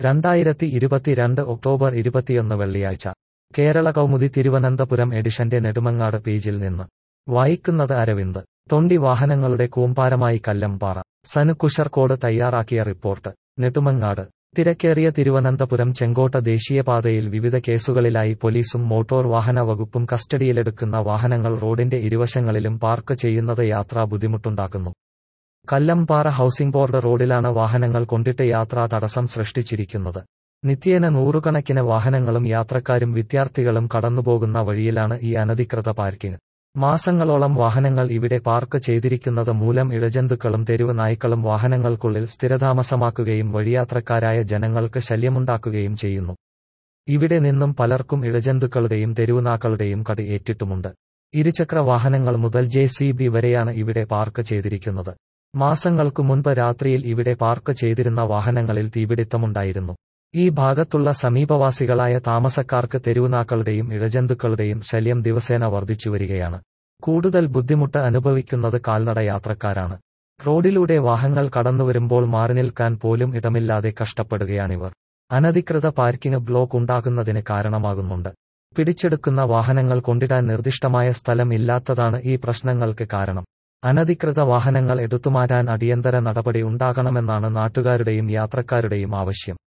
രണ്ടായിരത്തി ഇരുപത്തിരണ്ട് ഒക്ടോബർ ഇരുപത്തിയൊന്ന് വെള്ളിയാഴ്ച കേരള കൗമുദി തിരുവനന്തപുരം എഡിഷന്റെ നെടുമങ്ങാട് പേജിൽ നിന്ന് വായിക്കുന്നത് അരവിന്ദ് തൊണ്ടി വാഹനങ്ങളുടെ കൂമ്പാരമായി കല്ലംപാറ സനു കുശർകോട് തയ്യാറാക്കിയ റിപ്പോർട്ട് നെടുമങ്ങാട് തിരക്കേറിയ തിരുവനന്തപുരം ചെങ്കോട്ട ദേശീയപാതയിൽ വിവിധ കേസുകളിലായി പോലീസും മോട്ടോർ വാഹന വകുപ്പും കസ്റ്റഡിയിലെടുക്കുന്ന വാഹനങ്ങൾ റോഡിന്റെ ഇരുവശങ്ങളിലും പാർക്ക് ചെയ്യുന്നത് യാത്രാ ബുദ്ധിമുട്ടുണ്ടാക്കുന്നു കല്ലംപാറ ഹൌസിംഗ് ബോർഡ് റോഡിലാണ് വാഹനങ്ങൾ കൊണ്ടിട്ട് യാത്രാ തടസ്സം സൃഷ്ടിച്ചിരിക്കുന്നത് നിത്യേന നൂറുകണക്കിന് വാഹനങ്ങളും യാത്രക്കാരും വിദ്യാർത്ഥികളും കടന്നുപോകുന്ന വഴിയിലാണ് ഈ അനധികൃത പാർക്കിംഗ് മാസങ്ങളോളം വാഹനങ്ങൾ ഇവിടെ പാർക്ക് ചെയ്തിരിക്കുന്നത് മൂലം ഇഴജന്തുക്കളും തെരുവ് നായ്ക്കളും വാഹനങ്ങൾക്കുള്ളിൽ സ്ഥിരതാമസമാക്കുകയും വഴിയാത്രക്കാരായ ജനങ്ങൾക്ക് ശല്യമുണ്ടാക്കുകയും ചെയ്യുന്നു ഇവിടെ നിന്നും പലർക്കും ഇഴജന്തുക്കളുടെയും തെരുവുനാക്കളുടെയും കടി ഏറ്റിട്ടുമുണ്ട് ഇരുചക്ര വാഹനങ്ങൾ മുതൽ ജെ സി ബി വരെയാണ് ഇവിടെ പാർക്ക് ചെയ്തിരിക്കുന്നത് മാസങ്ങൾക്കു മുൻപ് രാത്രിയിൽ ഇവിടെ പാർക്ക് ചെയ്തിരുന്ന വാഹനങ്ങളിൽ തീപിടിത്തമുണ്ടായിരുന്നു ഈ ഭാഗത്തുള്ള സമീപവാസികളായ താമസക്കാർക്ക് തെരുവുനാക്കളുടെയും ഇഴജന്തുക്കളുടെയും ശല്യം ദിവസേന വർദ്ധിച്ചുവരികയാണ് കൂടുതൽ ബുദ്ധിമുട്ട് അനുഭവിക്കുന്നത് കാൽനട യാത്രക്കാരാണ് റോഡിലൂടെ വാഹനങ്ങൾ കടന്നുവരുമ്പോൾ മാറി നിൽക്കാൻ പോലും ഇടമില്ലാതെ കഷ്ടപ്പെടുകയാണിവർ അനധികൃത പാർക്കിംഗ് ബ്ലോക്ക് ഉണ്ടാകുന്നതിന് കാരണമാകുന്നുണ്ട് പിടിച്ചെടുക്കുന്ന വാഹനങ്ങൾ കൊണ്ടിടാൻ നിർദ്ദിഷ്ടമായ സ്ഥലം ഇല്ലാത്തതാണ് ഈ പ്രശ്നങ്ങൾക്ക് കാരണം അനധികൃത വാഹനങ്ങൾ എടുത്തുമാറ്റാൻ അടിയന്തര നടപടി ഉണ്ടാകണമെന്നാണ് നാട്ടുകാരുടെയും യാത്രക്കാരുടെയും ആവശ്യം